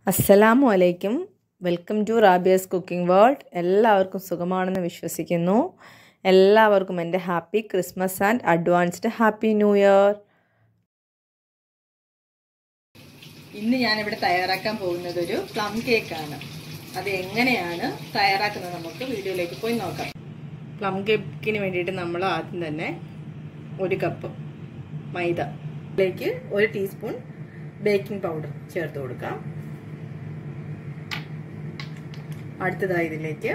അസ്സലാമു അലൈക്കും welcome to Rabia's cooking world എല്ലാവർക്കും സുഖമാണെന്ന് വിശ്വസിക്കുന്നു എല്ലാവർക്കും എൻ്റെ happy Christmas and advanced happy new year ഇന്ന് ഞാനിവിടെ തയ്യാറാക്കാൻ പോകുന്നത് ഒരു പ്ലം കേക്കാണ് അത് എങ്ങനെയാണ് തയ്യാറാക്കുന്നത് നമുക്ക് വീഡിയോയിലേക്ക് പോയി നോക്കാം പ്ലം കേക്കിന് വേണ്ടിയിട്ട് നമ്മൾ ആദ്യം തന്നെ ഒരു കപ്പ് മൈദ ഇതിലേക്ക് ഒരു ടീസ്പൂൺ ബേക്കിംഗ് പൗഡർ ചേർത്ത് കൊടുക്കാം അടുത്തതായി ഇതിലേക്ക്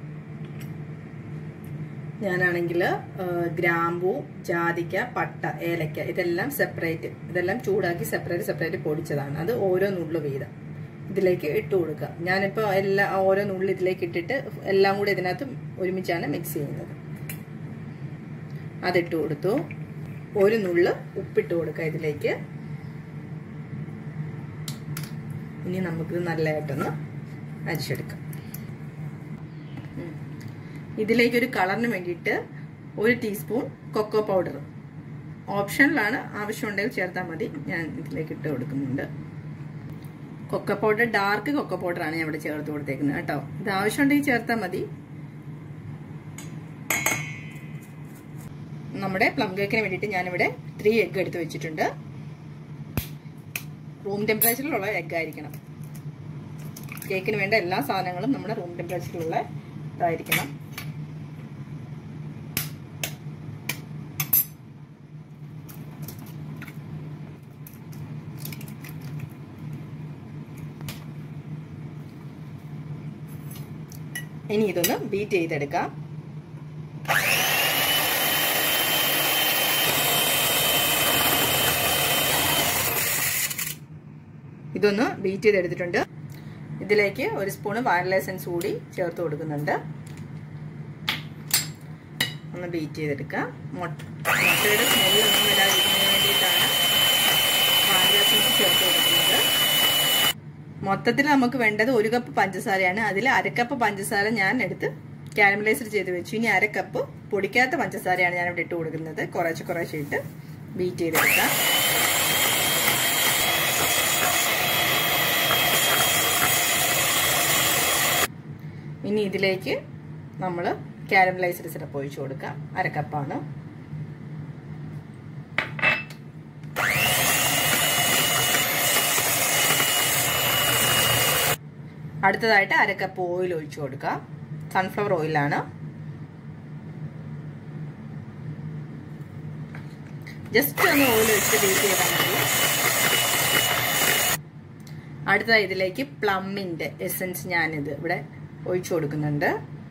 ഞാനാണെങ്കിൽ ഗ്രാമ്പു ജാതിക്ക പട്ട ഏലക്ക ഇതെല്ലാം സെപ്പറേറ്റ് ഇതെല്ലാം ചൂടാക്കി സെപ്പറേറ്റ് സെപ്പറേറ്റ് പൊടിച്ചതാണ് അത് ഓരോ നുള്ളു വീതം ഇതിലേക്ക് ഇട്ട് കൊടുക്കുക ഞാനിപ്പോൾ എല്ലാ ഓരോ നുള്ളു ഇതിലേക്ക് ഇട്ടിട്ട് എല്ലാം കൂടി ഇതിനകത്ത് ഒരുമിച്ചാണ് മിക്സ് ചെയ്യുന്നത് അതിട്ട് കൊടുത്തു ഒരു നുള്ള് ഉപ്പിട്ട് കൊടുക്കുക ഇതിലേക്ക് ഇനി നമുക്ക് നല്ലതായിട്ടൊന്ന് അരിച്ചെടുക്കാം ഇതിലേക്ക് ഒരു കളറിന് വേണ്ടിയിട്ട് ഒരു ടീസ്പൂൺ കൊക്കോ പൗഡർ ഓപ്ഷനിലാണ് ആവശ്യമുണ്ടെങ്കിൽ ചേർത്താൽ മതി ഞാൻ ഇതിലേക്ക് ഇട്ട് കൊടുക്കുന്നുണ്ട് കൊക്കോ പൗഡർ ഡാർക്ക് കൊക്കോ പൗഡറാണ് ഞാൻ ഇവിടെ ചേർത്ത് കൊടുത്തേക്കുന്നത് കേട്ടോ ഇത് ആവശ്യമുണ്ടെങ്കിൽ ചേർത്താൽ മതി നമ്മുടെ പ്ലം കേക്കിന് വേണ്ടിയിട്ട് ഞാനിവിടെ ത്രീ എഗ് എടുത്ത് വെച്ചിട്ടുണ്ട് റൂം ടെമ്പറേച്ചറിലുള്ള എഗ് ആയിരിക്കണം കേക്കിന് വേണ്ട എല്ലാ സാധനങ്ങളും നമ്മുടെ റൂം ടെമ്പറേച്ചറിലുള്ള ഇതായിരിക്കണം ഇനി ഇതൊന്ന് ബീറ്റ് ചെയ്തെടുക്കാം ഇതൊന്ന് ബീറ്റ് ചെയ്തെടുത്തിട്ടുണ്ട് ഇതിലേക്ക് ഒരു സ്പൂണ് വാനില എസൻസ് കൂടി ചേർത്ത് കൊടുക്കുന്നുണ്ട് ഒന്ന് ബീറ്റ് ചെയ്തെടുക്കാം മുട്ടയുടെ സ്മെല്ലൊന്നും വരാതിരിക്കുന്നതിന് വേണ്ടിയിട്ടാണ് വാനില എസൻസ് ചേർത്ത് കൊടുക്കുന്നത് മൊത്തത്തിൽ നമുക്ക് വേണ്ടത് ഒരു കപ്പ് പഞ്ചസാരയാണ് അതിൽ അരക്കപ്പ് പഞ്ചസാര ഞാൻ എടുത്ത് കാരമലൈസർ ചെയ്ത് വെച്ചു ഇനി അരക്കപ്പ് പൊടിക്കാത്ത പഞ്ചസാരയാണ് ഞാൻ ഇവിടെ ഇട്ട് കൊടുക്കുന്നത് കുറേശ്ശെ കുറേശ്ശെ ഇട്ട് ബീറ്റ് ചെയ്തെടുക്കാം ഇനി ഇതിലേക്ക് നമ്മൾ കാരമലൈസ്ഡ് സിറപ്പ് ഒഴിച്ചു കൊടുക്കാം അരക്കപ്പാണ് അടുത്തതായിട്ട് അരക്കപ്പ് ഓയിൽ ഒഴിച്ചു കൊടുക്കാം സൺഫ്ലവർ ഓയിലാണ് ജസ്റ്റ് ഒന്ന് ഓയിൽ ഒഴിച്ച് ബീറ്റ് ചെയ്താൽ മതി അടുത്തതായി ഇതിലേക്ക് പ്ലമ്മിൻ്റെ എസൻസ് ഞാനിത് ഇവിടെ ഒഴിച്ചു കൊടുക്കുന്നുണ്ട്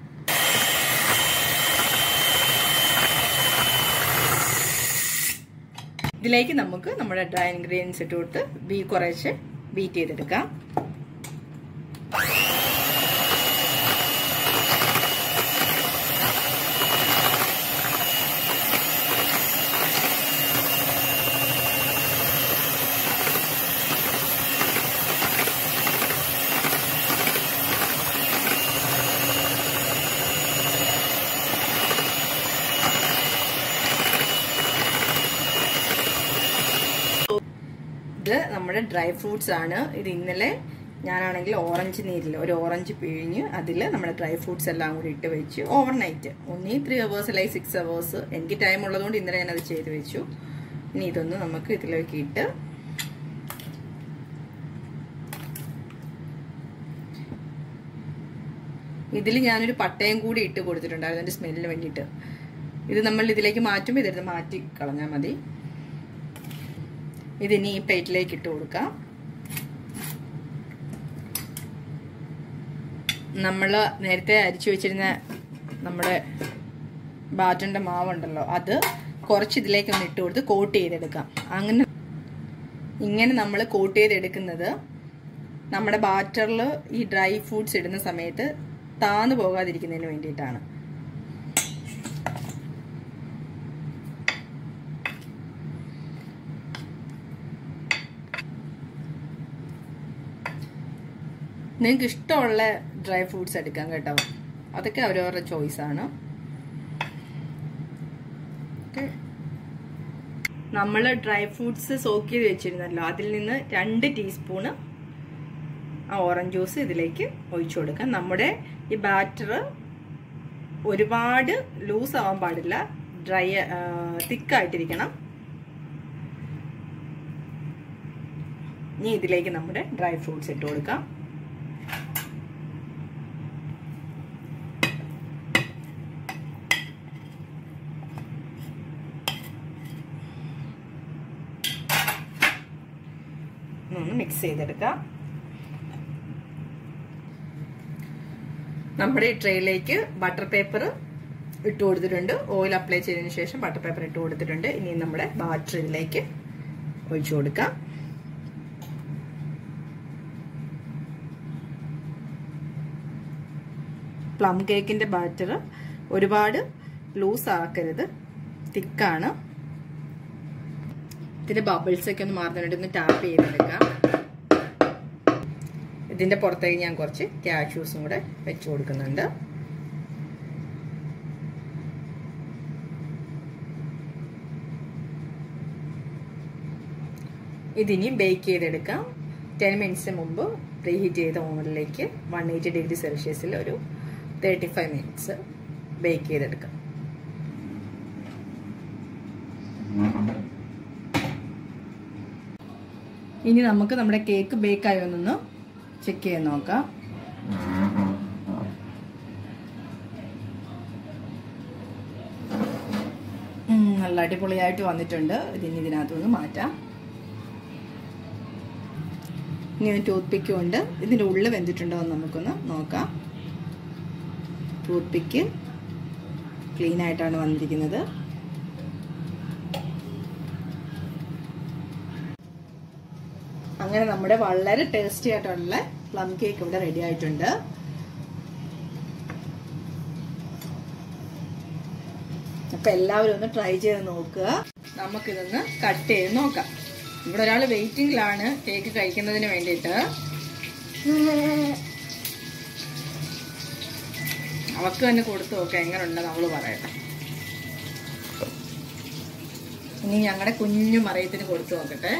ഇതിലേക്ക് നമുക്ക് നമ്മുടെ ഡ്രൈ ഇൻഗ്രീഡിയൻസ് ഇട്ട് കൊടുത്ത് ബീ കുറേശ്ശെ ബീറ്റ് ചെയ്തെടുക്കാം ഇത് നമ്മുടെ ഡ്രൈ ഫ്രൂട്ട്സ് ആണ് ഇത് ഇന്നലെ ഞാനാണെങ്കിൽ ഓറഞ്ച് നീരിൽ ഒരു ഓറഞ്ച് പിഴിഞ്ഞ് അതിൽ നമ്മുടെ ഡ്രൈ ഫ്രൂട്ട്സ് എല്ലാം കൂടി ഇട്ട് വെച്ചു ഓവർ നൈറ്റ് ഒന്നീ ത്രീ അവേഴ്സ് അല്ലെങ്കിൽ സിക്സ് അവേഴ്സ് എനിക്ക് ടൈം ഉള്ളതുകൊണ്ട് ഇന്നലെ ഞാനത് ചെയ്ത് വെച്ചു ഇനി ഇതൊന്ന് നമുക്ക് ഇതിലേക്ക് ഇട്ട് ഇതിൽ ഞാനൊരു പട്ടയം കൂടി ഇട്ട് കൊടുത്തിട്ടുണ്ടായിരുന്നു അതിൻ്റെ സ്മെല്ലിന് വേണ്ടിയിട്ട് ഇത് നമ്മൾ ഇതിലേക്ക് മാറ്റുമ്പോൾ ഇതെടുത്ത് മാറ്റി കളഞ്ഞാൽ മതി ഇതിനി ഈ പ്ലേറ്റിലേക്ക് ഇട്ട് കൊടുക്കാം നമ്മൾ നേരത്തെ അരിച്ചു വെച്ചിരുന്ന നമ്മുടെ ബാറ്ററിൻ്റെ മാവുണ്ടല്ലോ അത് കുറച്ച് ഇതിലേക്ക് ഒന്ന് ഇട്ട് കൊടുത്ത് കോട്ട് ചെയ്തെടുക്കാം അങ്ങനെ ഇങ്ങനെ നമ്മൾ കോട്ട് ചെയ്തെടുക്കുന്നത് നമ്മുടെ ബാറ്ററിൽ ഈ ഡ്രൈ ഫ്രൂട്ട്സ് ഇടുന്ന സമയത്ത് താന്നു പോകാതിരിക്കുന്നതിന് വേണ്ടിയിട്ടാണ് നിങ്ങൾക്ക് ഇഷ്ടമുള്ള ഡ്രൈ ഫ്രൂട്ട്സ് എടുക്കാം കേട്ടോ അതൊക്കെ അവരവരുടെ ചോയ്സാണ് നമ്മൾ ഡ്രൈ ഫ്രൂട്ട്സ് സോക്ക് ചെയ്ത് വെച്ചിരുന്നല്ലോ അതിൽ നിന്ന് രണ്ട് ടീസ്പൂണ് ആ ഓറഞ്ച് ജ്യൂസ് ഇതിലേക്ക് ഒഴിച്ചു കൊടുക്കാം നമ്മുടെ ഈ ബാറ്റർ ഒരുപാട് ലൂസ് ആവാൻ പാടില്ല ഡ്രൈ തിക്കായിട്ടിരിക്കണം ഇനി ഇതിലേക്ക് നമ്മുടെ ഡ്രൈ ഫ്രൂട്ട്സ് ഇട്ട് കൊടുക്കാം ഒന്ന് മിക്സ് ചെയ്തെടുക്കാം നമ്മുടെ ഈ ട്രേയിലേക്ക് ബട്ടർ പേപ്പർ ഇട്ട് കൊടുത്തിട്ടുണ്ട് ഓയിൽ അപ്ലൈ ചെയ്തതിന് ശേഷം ബട്ടർ പേപ്പർ ഇട്ട് കൊടുത്തിട്ടുണ്ട് ഇനി നമ്മുടെ ബാറ്റർ ഇതിലേക്ക് ഒഴിച്ചു കൊടുക്കാം പ്ലം കേക്കിന്റെ ബാറ്റർ ഒരുപാട് ലൂസ് ആക്കരുത് തിക്കാണ് ഇതിന്റെ ബബിൾസ് ഒക്കെ ഒന്ന് മാറുന്നുണ്ട് ഒന്ന് ടാപ്പ് ചെയ്തെടുക്കാം ഇതിന്റെ പുറത്തേക്ക് ഞാൻ കുറച്ച് ക്യാഷ്യൂസും കൂടെ വെച്ചു കൊടുക്കുന്നുണ്ട് ഇതിനി ബേക്ക് ചെയ്തെടുക്കാം ടെൻ മിനിറ്റ്സിന് മുമ്പ് പ്രീഹീറ്റ് ചെയ്ത ഓവനിലേക്ക് വൺ എയ്റ്റി ഡിഗ്രി സെൽഷ്യസിൽ ഒരു തേർട്ടി ഫൈവ് മിനിറ്റ്സ് ബേക്ക് ചെയ്തെടുക്കാം ഇനി നമുക്ക് നമ്മുടെ കേക്ക് ബേക്കായോ എന്നൊന്ന് ചെക്ക് ചെയ്ത് നോക്കാം നല്ല അടിപൊളിയായിട്ട് വന്നിട്ടുണ്ട് ഇതിന് ഇതിനകത്തുനിന്ന് മാറ്റാം ഇനി ഒരു ടൂത്ത് പിക്ക് കൊണ്ട് ഇതിൻ്റെ ഉള്ളിൽ വെന്തിട്ടുണ്ടോ എന്ന് നമുക്കൊന്ന് നോക്കാം ടൂത്ത് പിക്ക് ക്ലീൻ ആയിട്ടാണ് വന്നിരിക്കുന്നത് അങ്ങനെ നമ്മുടെ വളരെ ടേസ്റ്റി ആയിട്ടുള്ള പ്ലം കേക്ക് ഇവിടെ റെഡി ആയിട്ടുണ്ട് അപ്പൊ എല്ലാവരും ഒന്ന് ട്രൈ ചെയ്ത് നോക്കുക നമുക്കിതൊന്ന് കട്ട് ചെയ്ത് നോക്കാം ഇവിടെ ഒരാൾ വെയിറ്റിംഗിലാണ് കേക്ക് കഴിക്കുന്നതിന് വേണ്ടിയിട്ട് അവക്ക് തന്നെ കൊടുത്തു നോക്കാം എങ്ങനെ ഉണ്ടെന്ന് അവള് പറയട്ടെ ഇനി ഞങ്ങളുടെ കുഞ്ഞു മറിയത്തിന് കൊടുത്തു നോക്കട്ടെ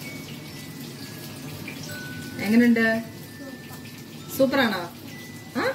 എങ്ങനെയുണ്ട് സൂപ്പറാണോ ആ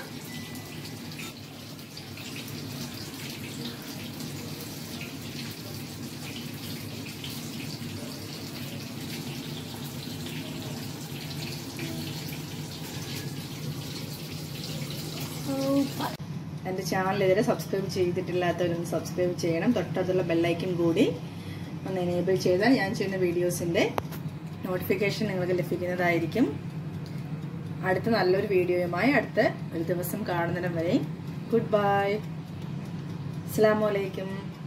എൻ്റെ ചാനൽ ഇതുവരെ സബ്സ്ക്രൈബ് ചെയ്തിട്ടില്ലാത്തവരൊന്ന് സബ്സ്ക്രൈബ് ചെയ്യണം തൊട്ടടുത്തുള്ള ബെല്ലൈക്കൻ കൂടി ഒന്ന് എനേബിൾ ചെയ്താൽ ഞാൻ ചെയ്യുന്ന വീഡിയോസിൻ്റെ നോട്ടിഫിക്കേഷൻ നിങ്ങൾക്ക് ലഭിക്കുന്നതായിരിക്കും അടുത്ത നല്ലൊരു വീഡിയോയുമായി അടുത്ത ഒരു ദിവസം കാണുന്നിടം വരെ ഗുഡ് ബൈ അസ്സാം വലൈക്കും